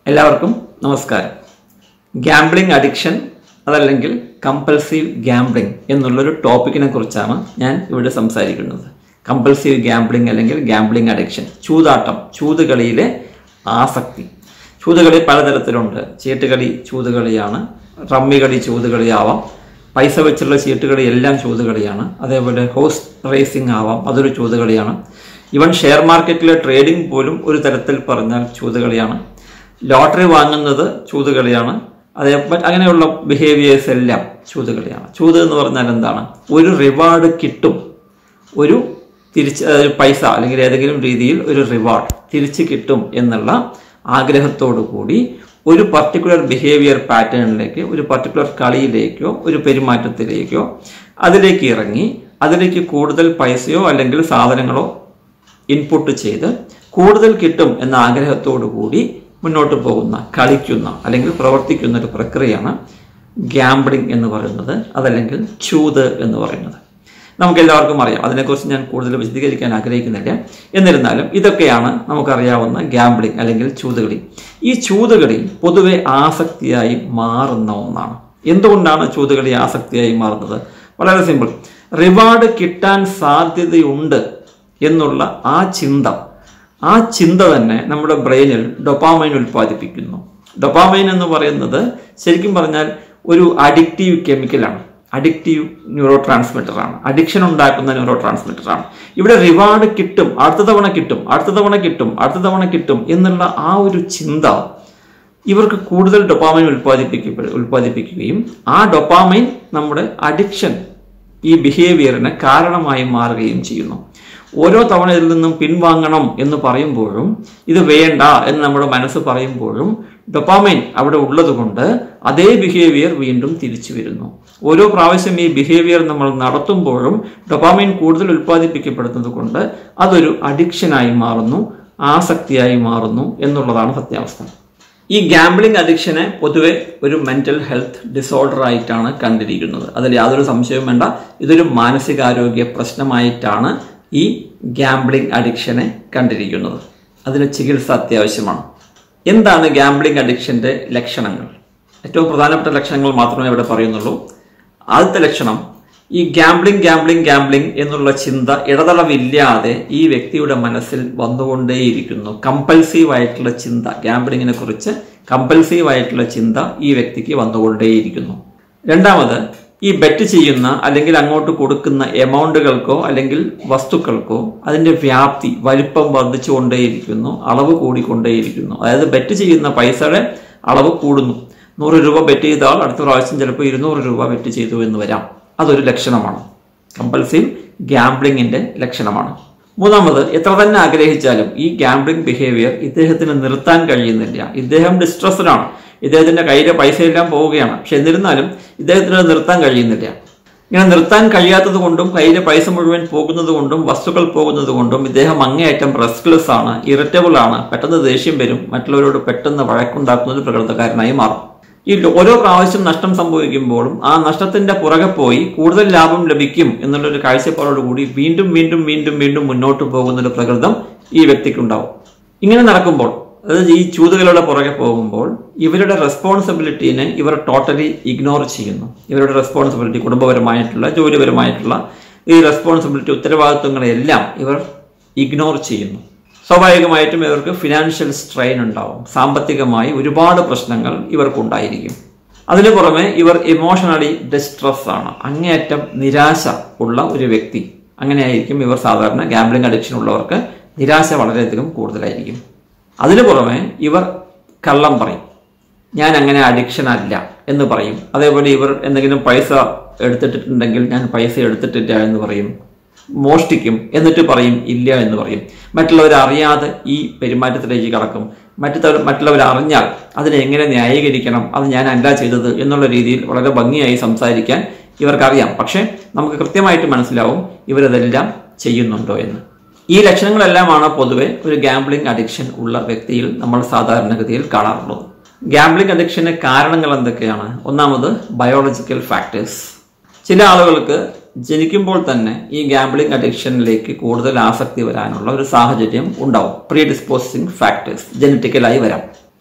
എല്ലാവർക്കും നമസ്കാരം gambling addiction അതല്ലെങ്കിൽ കമ്പൽസീവ് ഗാംബ്ലിംഗ് എന്നുള്ളൊരു ടോപ്പിക്കിനെ കുറിച്ചാണ് ഞാൻ ഇവിടെ സംസാരിക്കുന്നത് കമ്പൽസീവ് ഗാംബ്ലിംഗ് അല്ലെങ്കിൽ ഗാംബ്ലിംഗ് അഡിക്ഷൻ ചൂതാട്ടം ചൂതുകളിയിലെ ആസക്തി ചൂതുകളി പലതരത്തിലുണ്ട് ചീട്ടുകളി ചൂതുകളിയാണ് റമ്മികളി ചൂതുകളിയാവാം പൈസ വെച്ചുള്ള ചീട്ടുകളി എല്ലാം ചൂതുകളിയാണ് അതേപോലെ ഹോസ് റേസിംഗ് ആവാം അതൊരു ചൂതുകളിയാണ് ഇവൻ ഷെയർ മാർക്കറ്റിലെ ട്രേഡിംഗ് പോലും ഒരു തരത്തിൽ പറഞ്ഞാൽ ചൂതുകളിയാണ് ലോട്ടറി വാങ്ങുന്നത് ചൂതുകളിയാണ് അതേപോലെ അങ്ങനെയുള്ള ബിഹേവിയേഴ്സ് എല്ലാം ചൂതുകളിയാണ് ചൂത് എന്ന് പറഞ്ഞാൽ എന്താണ് ഒരു റിവാർഡ് കിട്ടും ഒരു തിരിച്ച് ഒരു പൈസ അല്ലെങ്കിൽ ഏതെങ്കിലും രീതിയിൽ ഒരു റിവാർഡ് തിരിച്ച് കിട്ടും എന്നുള്ള ആഗ്രഹത്തോടു കൂടി ഒരു പർട്ടിക്കുലർ ബിഹേവിയർ പാറ്റേണിലേക്ക് ഒരു പർട്ടിക്കുലർ കളിയിലേക്കോ ഒരു പെരുമാറ്റത്തിലേക്കോ അതിലേക്ക് ഇറങ്ങി അതിലേക്ക് കൂടുതൽ പൈസയോ അല്ലെങ്കിൽ സാധനങ്ങളോ ഇൻപുട്ട് ചെയ്ത് കൂടുതൽ കിട്ടും എന്ന ആഗ്രഹത്തോടു കൂടി മുന്നോട്ട് പോകുന്ന കളിക്കുന്ന അല്ലെങ്കിൽ പ്രവർത്തിക്കുന്ന ഒരു പ്രക്രിയയാണ് ഗ്യാംബ്ലിംഗ് എന്ന് പറയുന്നത് അതല്ലെങ്കിൽ ചൂത് എന്ന് പറയുന്നത് നമുക്ക് എല്ലാവർക്കും അറിയാം അതിനെക്കുറിച്ച് ഞാൻ കൂടുതൽ വിശദീകരിക്കാൻ ആഗ്രഹിക്കുന്നില്ല എന്നിരുന്നാലും ഇതൊക്കെയാണ് നമുക്കറിയാവുന്ന ഗ്യാംബ്ലിംഗ് അല്ലെങ്കിൽ ചൂതുകളി ഈ ചൂതുകളി പൊതുവെ ആസക്തിയായി മാറുന്ന ഒന്നാണ് എന്തുകൊണ്ടാണ് ചൂതുകളി ആസക്തിയായി മാറുന്നത് വളരെ സിമ്പിൾ റിവാർഡ് കിട്ടാൻ സാധ്യതയുണ്ട് എന്നുള്ള ആ ചിന്ത ആ ചിന്ത തന്നെ നമ്മുടെ ബ്രെയിനിൽ ഡൊപ്പാമൈൻ ഉൽപ്പാദിപ്പിക്കുന്നു ഡൊപ്പാമൈൻ എന്ന് പറയുന്നത് ശരിക്കും പറഞ്ഞാൽ ഒരു അഡിക്റ്റീവ് കെമിക്കലാണ് അഡിക്റ്റീവ് ന്യൂറോ ട്രാൻസ്മിറ്റർ ആണ് അഡിക്ഷൻ ഉണ്ടാക്കുന്ന ന്യൂറോ ട്രാൻസ്മിറ്റർ ആണ് ഇവിടെ റിവാർഡ് കിട്ടും അടുത്ത തവണ കിട്ടും അടുത്ത തവണ കിട്ടും അടുത്ത തവണ കിട്ടും എന്നുള്ള ആ ഒരു ചിന്ത ഇവർക്ക് കൂടുതൽ ഡൊപ്പാമൈൻ ഉൽപ്പാദിപ്പിക്കപ്പെ ഉൽപ്പാദിപ്പിക്കുകയും ആ ഡൊപ്പാമൈൻ നമ്മുടെ അഡിക്ഷൻ ഈ ബിഹേവിയറിന് കാരണമായി മാറുകയും ചെയ്യുന്നു ഓരോ തവണ ഇതിൽ നിന്നും പിൻവാങ്ങണം എന്ന് പറയുമ്പോഴും ഇത് വേണ്ട എന്ന് നമ്മുടെ മനസ്സ് പറയുമ്പോഴും ഡൊപ്പാമൈൻ അവിടെ ഉള്ളതുകൊണ്ട് അതേ ബിഹേവിയർ വീണ്ടും തിരിച്ചു വരുന്നു ഓരോ പ്രാവശ്യം ഈ ബിഹേവിയർ നമ്മൾ നടത്തുമ്പോഴും ഡൊപ്പാമൈൻ കൂടുതൽ ഉൽപ്പാദിപ്പിക്കപ്പെടുന്നത് കൊണ്ട് അതൊരു അഡിക്ഷനായി മാറുന്നു ആസക്തിയായി മാറുന്നു എന്നുള്ളതാണ് സത്യാവസ്ഥ ഈ ഗാംബ്ലിംഗ് അഡിക്ഷനെ പൊതുവെ ഒരു മെന്റൽ ഹെൽത്ത് ഡിസോർഡർ ആയിട്ടാണ് കണ്ടിരിക്കുന്നത് അതിൽ യാതൊരു സംശയവും വേണ്ട ഇതൊരു മാനസികാരോഗ്യ പ്രശ്നമായിട്ടാണ് ഈ ഗാംബ്ലിംഗ് അഡിക്ഷനെ കണ്ടിരിക്കുന്നത് അതിന് ചികിത്സ അത്യാവശ്യമാണ് എന്താണ് ഗാംബ്ലിംഗ് അഡിക്ഷന്റെ ലക്ഷണങ്ങൾ ഏറ്റവും പ്രധാനപ്പെട്ട ലക്ഷണങ്ങൾ മാത്രമേ ഇവിടെ പറയുന്നുള്ളൂ ആദ്യത്തെ ലക്ഷണം ഈ ഗാംബ്ലിംഗ് ഗാംബ്ലിംഗ് ഗാംബ്ലിംഗ് എന്നുള്ള ചിന്ത ഇടതളവില്ലാതെ ഈ വ്യക്തിയുടെ മനസ്സിൽ വന്നുകൊണ്ടേയിരിക്കുന്നു കമ്പൽസീവ് ആയിട്ടുള്ള ചിന്ത ഗാംബ്ലിങ്ങിനെ കുറിച്ച് കമ്പൽസീവ് ആയിട്ടുള്ള ചിന്ത ഈ വ്യക്തിക്ക് വന്നുകൊണ്ടേയിരിക്കുന്നു രണ്ടാമത് ഈ ബെറ്റ് ചെയ്യുന്ന അല്ലെങ്കിൽ അങ്ങോട്ട് കൊടുക്കുന്ന എമൗണ്ടുകൾക്കോ അല്ലെങ്കിൽ വസ്തുക്കൾക്കോ അതിന്റെ വ്യാപ്തി വലിപ്പം വർദ്ധിച്ചുകൊണ്ടേയിരിക്കുന്നു അളവ് കൂടിക്കൊണ്ടേയിരിക്കുന്നു അതായത് ബെറ്റ് ചെയ്യുന്ന പൈസയുടെ അളവ് കൂടുന്നു നൂറ് രൂപ ബെറ്റ് ചെയ്താൽ അടുത്ത പ്രാവശ്യം ചിലപ്പോൾ ഇരുന്നൂറ് രൂപ ബെറ്റ് ചെയ്തു എന്ന് വരാം അതൊരു ലക്ഷണമാണ് കമ്പൽസീവ് ഗാംബ്ലിങ്ങിന്റെ ലക്ഷണമാണ് മൂന്നാമത് എത്ര തന്നെ ആഗ്രഹിച്ചാലും ഈ ഗാംബ്ലിംഗ് ബിഹേവിയർ ഇദ്ദേഹത്തിന് നിർത്താൻ കഴിയുന്നില്ല ഇദ്ദേഹം ഡിസ്ട്രസ്ഡാണ് ഇദ്ദേഹത്തിന്റെ കയ്യിലെ പൈസയെല്ലാം പോവുകയാണ് പക്ഷെ എന്നിരുന്നാലും ഇദ്ദേഹത്തിന് അത് നിർത്താൻ കഴിയുന്നില്ല ഇങ്ങനെ നിർത്താൻ കഴിയാത്തത് കൊണ്ടും കയ്യിലെ പൈസ മുഴുവൻ പോകുന്നത് കൊണ്ടും വസ്തുക്കൾ പോകുന്നത് കൊണ്ടും ഇദ്ദേഹം അങ്ങേയറ്റം റെസ്ക്ലെസ് ആണ് ഇറിറ്റബിൾ ആണ് പെട്ടെന്ന് ദേഷ്യം വരും മറ്റുള്ളവരോട് പെട്ടെന്ന് വഴക്കുണ്ടാക്കുന്ന ഒരു പ്രകൃതക്കാരനായി മാറും ഈ ഓരോ പ്രാവശ്യം നഷ്ടം സംഭവിക്കുമ്പോഴും ആ നഷ്ടത്തിന്റെ പുറകെ പോയി കൂടുതൽ ലാഭം ലഭിക്കും എന്നുള്ളൊരു കാഴ്ചപ്പാടോടുകൂടി വീണ്ടും വീണ്ടും വീണ്ടും വീണ്ടും മുന്നോട്ട് പോകുന്ന ഒരു പ്രകൃതം ഈ വ്യക്തിക്കുണ്ടാവും ഇങ്ങനെ നടക്കുമ്പോൾ അതായത് ഈ ചൂതുകളുടെ പുറകെ പോകുമ്പോൾ ഇവരുടെ റെസ്പോൺസിബിലിറ്റീനെ ഇവർ ടോട്ടലി ഇഗ്നോർ ചെയ്യുന്നു ഇവരുടെ റെസ്പോൺസിബിലിറ്റി കുടുംബപരമായിട്ടുള്ള ജോലിപരമായിട്ടുള്ള ഈ റെസ്പോൺസിബിലിറ്റി ഉത്തരവാദിത്വങ്ങളെല്ലാം ഇവർ ഇഗ്നോർ ചെയ്യുന്നു സ്വാഭാവികമായിട്ടും ഇവർക്ക് ഫിനാൻഷ്യൽ സ്ട്രെയിൻ ഉണ്ടാവും സാമ്പത്തികമായി ഒരുപാട് പ്രശ്നങ്ങൾ ഇവർക്കുണ്ടായിരിക്കും അതിനു പുറമെ ഇവർ ഇമോഷണലി ഡിസ്ട്രസ് ആണ് അങ്ങേയറ്റം നിരാശ ഉള്ള ഒരു വ്യക്തി അങ്ങനെയായിരിക്കും ഇവർ സാധാരണ ഗാംബ്ലിംഗ് അഡിക്ഷൻ ഉള്ളവർക്ക് നിരാശ വളരെയധികം കൂടുതലായിരിക്കും അതിനു പുറമെ ഇവർ കള്ളം പറയും ഞാൻ അങ്ങനെ അഡിക്ഷൻ അല്ല എന്ന് പറയും അതേപോലെ ഇവർ എന്തെങ്കിലും പൈസ എടുത്തിട്ടുണ്ടെങ്കിൽ ഞാൻ പൈസ എടുത്തിട്ടില്ല എന്ന് പറയും മോഷ്ടിക്കും എന്നിട്ട് പറയും ഇല്ല എന്ന് പറയും മറ്റുള്ളവർ അറിയാതെ ഈ പെരുമാറ്റത്തിലേക്ക് കടക്കും മറ്റുള്ളവർ മറ്റുള്ളവർ അറിഞ്ഞാൽ അതിനെ എങ്ങനെ ന്യായീകരിക്കണം അത് ഞാൻ അല്ല ചെയ്തത് എന്നുള്ള രീതിയിൽ വളരെ ഭംഗിയായി സംസാരിക്കാൻ ഇവർക്കറിയാം പക്ഷെ നമുക്ക് കൃത്യമായിട്ട് മനസ്സിലാവും ഇവരതെല്ലാം ചെയ്യുന്നുണ്ടോ എന്ന് ഈ ലക്ഷണങ്ങളെല്ലാമാണ് പൊതുവെ ഒരു ഗാംബ്ലിംഗ് അഡിക്ഷൻ ഉള്ള വ്യക്തിയിൽ നമ്മൾ സാധാരണഗതിയിൽ കാണാറുള്ളത് ഗാംബ്ലിംഗ് അഡിക്ഷന് കാരണങ്ങൾ എന്തൊക്കെയാണ് ഒന്നാമത് ബയോളജിക്കൽ ഫാക്ടേഴ്സ് ചില ആളുകൾക്ക് ജനിക്കുമ്പോൾ തന്നെ ഈ ഗാംബ്ലിംഗ് അഡിക്ഷനിലേക്ക് കൂടുതൽ ആസക്തി വരാനുള്ള ഒരു സാഹചര്യം ഉണ്ടാവും പ്രീ ഡിസ്പോസിങ് ഫാക്ടേഴ്സ് ജനറ്റിക്കലായി വരാം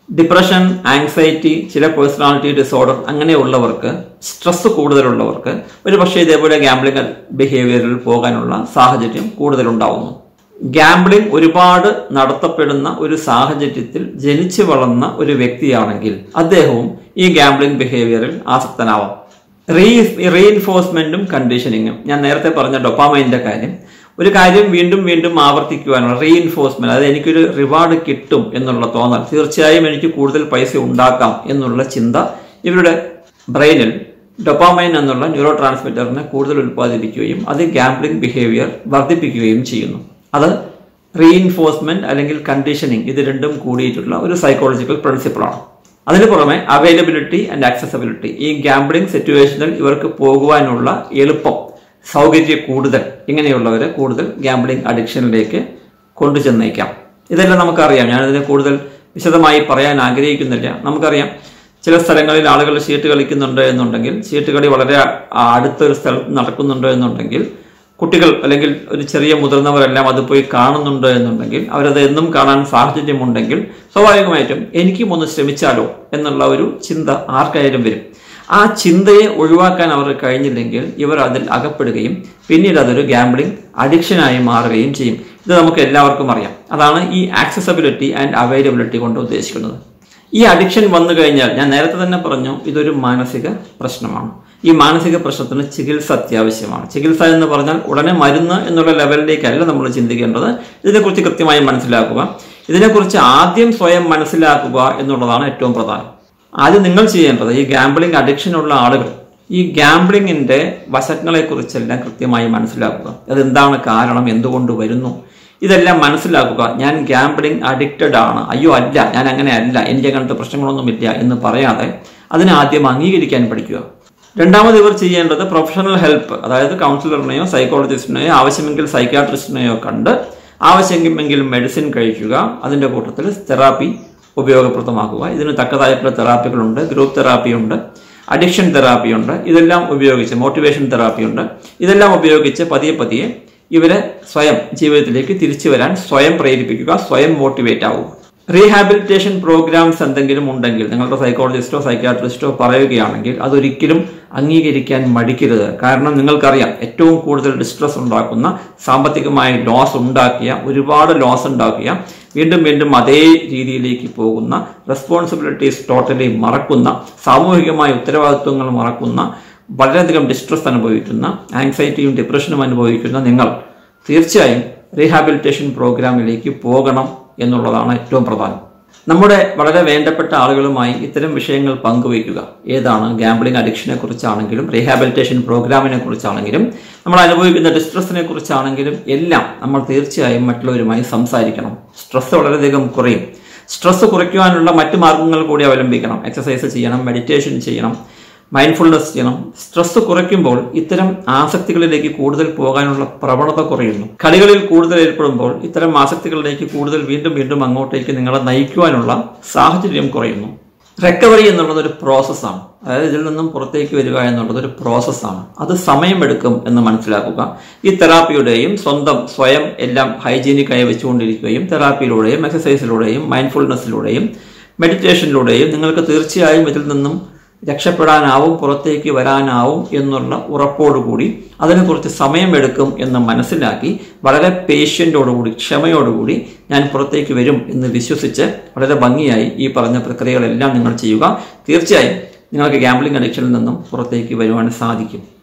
ഡിപ്രഷൻ ആങ്സൈറ്റി ചില പേഴ്സണാലിറ്റി ഡിസോർഡർ അങ്ങനെയുള്ളവർക്ക് സ്ട്രെസ് കൂടുതലുള്ളവർക്ക് ഒരു പക്ഷേ ഇതേപോലെ ഗാംബ്ലിംഗ് ബിഹേവിയറിൽ പോകാനുള്ള സാഹചര്യം കൂടുതലുണ്ടാവുന്നു ഗാംബ്ലിംഗ് ഒരുപാട് നടത്തപ്പെടുന്ന ഒരു സാഹചര്യത്തിൽ ജനിച്ചു വളർന്ന ഒരു വ്യക്തിയാണെങ്കിൽ അദ്ദേഹവും ഈ ഗാംബ്ലിംഗ് ബിഹേവിയറിൽ ആസക്തനാവാം റീ റീഇൻഫോഴ്സ്മെന്റും കണ്ടീഷനിങ്ങും ഞാൻ നേരത്തെ പറഞ്ഞ ഡൊപ്പാമൈൻ്റെ കാര്യം ഒരു കാര്യം വീണ്ടും വീണ്ടും ആവർത്തിക്കുവാനുള്ള റീഇൻഫോഴ്സ്മെന്റ് അതായത് എനിക്കൊരു റിവാർഡ് കിട്ടും എന്നുള്ള തോന്നൽ തീർച്ചയായും എനിക്ക് കൂടുതൽ പൈസ ഉണ്ടാക്കാം എന്നുള്ള ചിന്ത ഇവരുടെ ബ്രെയിനിൽ ഡൊപ്പാമൈൻ എന്നുള്ള ന്യൂറോ ട്രാൻസ്മിറ്ററിനെ കൂടുതൽ ഉൽപ്പാദിപ്പിക്കുകയും അത് ഗാംബ്ലിംഗ് ബിഹേവിയർ വർദ്ധിപ്പിക്കുകയും ചെയ്യുന്നു അത് റീഇൻഫോഴ്സ്മെന്റ് അല്ലെങ്കിൽ കണ്ടീഷനിങ് ഇത് രണ്ടും കൂടിയിട്ടുള്ള ഒരു സൈക്കോളജിക്കൽ പ്രിൻസിപ്പിളാണ് അതിന് പുറമെ അവൈലബിലിറ്റി ആൻഡ് ആക്സസബിലിറ്റി ഈ ഗാംബ്ലിംഗ് സിറ്റുവേഷനിൽ ഇവർക്ക് പോകുവാനുള്ള എളുപ്പം സൗകര്യ കൂടുതൽ ഇങ്ങനെയുള്ളവരെ കൂടുതൽ ഗാംബ്ലിംഗ് അഡിക്ഷനിലേക്ക് കൊണ്ടുചെന്നേക്കാം ഇതെല്ലാം നമുക്കറിയാം ഞാനിതിനെ കൂടുതൽ വിശദമായി പറയാൻ ആഗ്രഹിക്കുന്നില്ല നമുക്കറിയാം ചില സ്ഥലങ്ങളിൽ ആളുകൾ ചീട്ട് കളിക്കുന്നുണ്ട് എന്നുണ്ടെങ്കിൽ ചീട്ട് കളി വളരെ അടുത്തൊരു സ്ഥലത്ത് നടക്കുന്നുണ്ട് എന്നുണ്ടെങ്കിൽ കുട്ടികൾ അല്ലെങ്കിൽ ഒരു ചെറിയ മുതിർന്നവരെല്ലാം അത് പോയി കാണുന്നുണ്ട് എന്നുണ്ടെങ്കിൽ അവരത് എന്നും കാണാൻ സാഹചര്യമുണ്ടെങ്കിൽ സ്വാഭാവികമായിട്ടും എനിക്കും ഒന്ന് ശ്രമിച്ചാലോ എന്നുള്ള ഒരു ചിന്ത ആർക്കായാലും വരും ആ ചിന്തയെ ഒഴിവാക്കാൻ അവർ കഴിഞ്ഞില്ലെങ്കിൽ ഇവർ അതിൽ അകപ്പെടുകയും പിന്നീട് അതൊരു ഗാംബ്ലിംഗ് അഡിക്ഷനായി മാറുകയും ചെയ്യും ഇത് നമുക്ക് എല്ലാവർക്കും അറിയാം അതാണ് ഈ ആക്സസബിലിറ്റി ആൻഡ് അവൈലബിലിറ്റി കൊണ്ട് ഉദ്ദേശിക്കുന്നത് ഈ അഡിക്ഷൻ വന്നു കഴിഞ്ഞാൽ ഞാൻ നേരത്തെ തന്നെ പറഞ്ഞു ഇതൊരു മാനസിക പ്രശ്നമാണ് ഈ മാനസിക പ്രശ്നത്തിന് ചികിത്സ അത്യാവശ്യമാണ് ചികിത്സ എന്ന് പറഞ്ഞാൽ ഉടനെ മരുന്ന് എന്നുള്ള ലെവലിലേക്കല്ല നമ്മൾ ചിന്തിക്കേണ്ടത് ഇതിനെക്കുറിച്ച് കൃത്യമായി മനസ്സിലാക്കുക ഇതിനെക്കുറിച്ച് ആദ്യം സ്വയം മനസ്സിലാക്കുക എന്നുള്ളതാണ് ഏറ്റവും പ്രധാനം ആദ്യം നിങ്ങൾ ചെയ്യേണ്ടത് ഈ ഗാംബ്ലിംഗ് അഡിക്ഷനുള്ള ആളുകൾ ഈ ഗാംബ്ലിങ്ങിന്റെ വശങ്ങളെക്കുറിച്ചെല്ലാം കൃത്യമായി മനസ്സിലാക്കുക അതെന്താണ് കാരണം എന്തുകൊണ്ട് വരുന്നു ഇതെല്ലാം മനസ്സിലാക്കുക ഞാൻ ഗാംബ്ലിംഗ് അഡിക്റ്റഡ് ആണ് അയ്യോ അല്ല ഞാൻ അങ്ങനെ അല്ല എൻ്റെ അങ്ങനത്തെ പ്രശ്നങ്ങളൊന്നുമില്ല എന്ന് പറയാതെ അതിനെ ആദ്യം അംഗീകരിക്കാൻ പഠിക്കുക രണ്ടാമത് ഇവർ ചെയ്യേണ്ടത് പ്രൊഫഷണൽ ഹെൽപ്പ് അതായത് കൗൺസിലറിനെയോ സൈക്കോളജിസ്റ്റിനെയോ ആവശ്യമെങ്കിൽ സൈക്കാട്രിസ്റ്റിനെയോ കണ്ട് ആവശ്യമെങ്കിൽ മെഡിസിൻ കഴിക്കുക അതിൻ്റെ കൂട്ടത്തിൽ തെറാപ്പി ഉപയോഗപ്രദമാക്കുക ഇതിന് തക്കതായിട്ടുള്ള തെറാപ്പികളുണ്ട് ഗ്രൂപ്പ് തെറാപ്പിയുണ്ട് അഡിക്ഷൻ തെറാപ്പിയുണ്ട് ഇതെല്ലാം ഉപയോഗിച്ച് മോട്ടിവേഷൻ തെറാപ്പിയുണ്ട് ഇതെല്ലാം ഉപയോഗിച്ച് പതിയെ പതിയെ ഇവരെ സ്വയം ജീവിതത്തിലേക്ക് തിരിച്ചു വരാൻ സ്വയം പ്രേരിപ്പിക്കുക സ്വയം മോട്ടിവേറ്റ് ആവുക റീഹാബിലിറ്റേഷൻ പ്രോഗ്രാംസ് എന്തെങ്കിലും ഉണ്ടെങ്കിൽ നിങ്ങളുടെ സൈക്കോളജിസ്റ്റോ സൈക്കാട്രിസ്റ്റോ പറയുകയാണെങ്കിൽ അതൊരിക്കലും അംഗീകരിക്കാൻ മടിക്കരുത് കാരണം നിങ്ങൾക്കറിയാം ഏറ്റവും കൂടുതൽ ഡിസ്ട്രെസ് ഉണ്ടാക്കുന്ന സാമ്പത്തികമായി ലോസ് ഉണ്ടാക്കിയ ഒരുപാട് ലോസ് ഉണ്ടാക്കിയ വീണ്ടും വീണ്ടും അതേ രീതിയിലേക്ക് പോകുന്ന റെസ്പോൺസിബിലിറ്റീസ് ടോട്ടലി മറക്കുന്ന സാമൂഹികമായ ഉത്തരവാദിത്വങ്ങൾ മറക്കുന്ന വളരെയധികം ഡിസ്ട്രെസ് അനുഭവിക്കുന്ന ആങ്സൈറ്റിയും ഡിപ്രഷനും അനുഭവിക്കുന്ന നിങ്ങൾ തീർച്ചയായും റീഹാബിലിറ്റേഷൻ പ്രോഗ്രാമിലേക്ക് പോകണം എന്നുള്ളതാണ് ഏറ്റവും പ്രധാനം നമ്മുടെ വളരെ വേണ്ടപ്പെട്ട ആളുകളുമായി ഇത്തരം വിഷയങ്ങൾ പങ്കുവയ്ക്കുക ഏതാണ് ഗാംബ്ലിംഗ് അഡിക്ഷനെ കുറിച്ചാണെങ്കിലും റീഹാബിലിറ്റേഷൻ പ്രോഗ്രാമിനെ കുറിച്ചാണെങ്കിലും നമ്മൾ അനുഭവിക്കുന്ന ഡിസ്ട്രെസ്സിനെ കുറിച്ചാണെങ്കിലും എല്ലാം നമ്മൾ തീർച്ചയായും മറ്റുള്ളവരുമായി സംസാരിക്കണം സ്ട്രെസ് വളരെയധികം കുറയും സ്ട്രെസ് കുറയ്ക്കുവാനുള്ള മറ്റു മാർഗങ്ങൾ കൂടി അവലംബിക്കണം എക്സസൈസ് ചെയ്യണം മെഡിറ്റേഷൻ ചെയ്യണം മൈൻഡ്ഫുൾനെസ് ചെയ്യണം സ്ട്രെസ് കുറയ്ക്കുമ്പോൾ ഇത്തരം ആസക്തികളിലേക്ക് കൂടുതൽ പോകാനുള്ള പ്രവണത കുറയുന്നു കളികളിൽ കൂടുതൽ ഏർപ്പെടുമ്പോൾ ഇത്തരം ആസക്തികളിലേക്ക് കൂടുതൽ വീണ്ടും വീണ്ടും അങ്ങോട്ടേക്ക് നിങ്ങളെ നയിക്കുവാനുള്ള സാഹചര്യം കുറയുന്നു റിക്കവറി എന്നുള്ളത് ഒരു പ്രോസസ്സാണ് അതായത് ഇതിൽ നിന്നും പുറത്തേക്ക് വരിക എന്നുള്ളത് ഒരു പ്രോസസ്സാണ് അത് സമയമെടുക്കും എന്ന് മനസ്സിലാക്കുക ഈ തെറാപ്പിയുടെയും സ്വന്തം സ്വയം എല്ലാം ഹൈജീനിക്കായി വെച്ചുകൊണ്ടിരിക്കുകയും തെറാപ്പിയിലൂടെയും എക്സസൈസിലൂടെയും മൈൻഡ്ഫുൾനെസ്സിലൂടെയും മെഡിറ്റേഷനിലൂടെയും നിങ്ങൾക്ക് തീർച്ചയായും ഇതിൽ നിന്നും രക്ഷപ്പെടാനാവും പുറത്തേക്ക് വരാനാവും എന്നുള്ള ഉറപ്പോടുകൂടി അതിനെക്കുറിച്ച് സമയമെടുക്കും എന്ന് മനസ്സിലാക്കി വളരെ പേഷ്യൻ്റോടുകൂടി ക്ഷമയോടുകൂടി ഞാൻ പുറത്തേക്ക് വരും എന്ന് വിശ്വസിച്ച് വളരെ ഭംഗിയായി ഈ പറഞ്ഞ പ്രക്രിയകളെല്ലാം നിങ്ങൾ ചെയ്യുക തീർച്ചയായും നിങ്ങൾക്ക് ഗാംബ്ലിംഗ് അഡിക്ഷനിൽ നിന്നും പുറത്തേക്ക് വരുവാൻ സാധിക്കും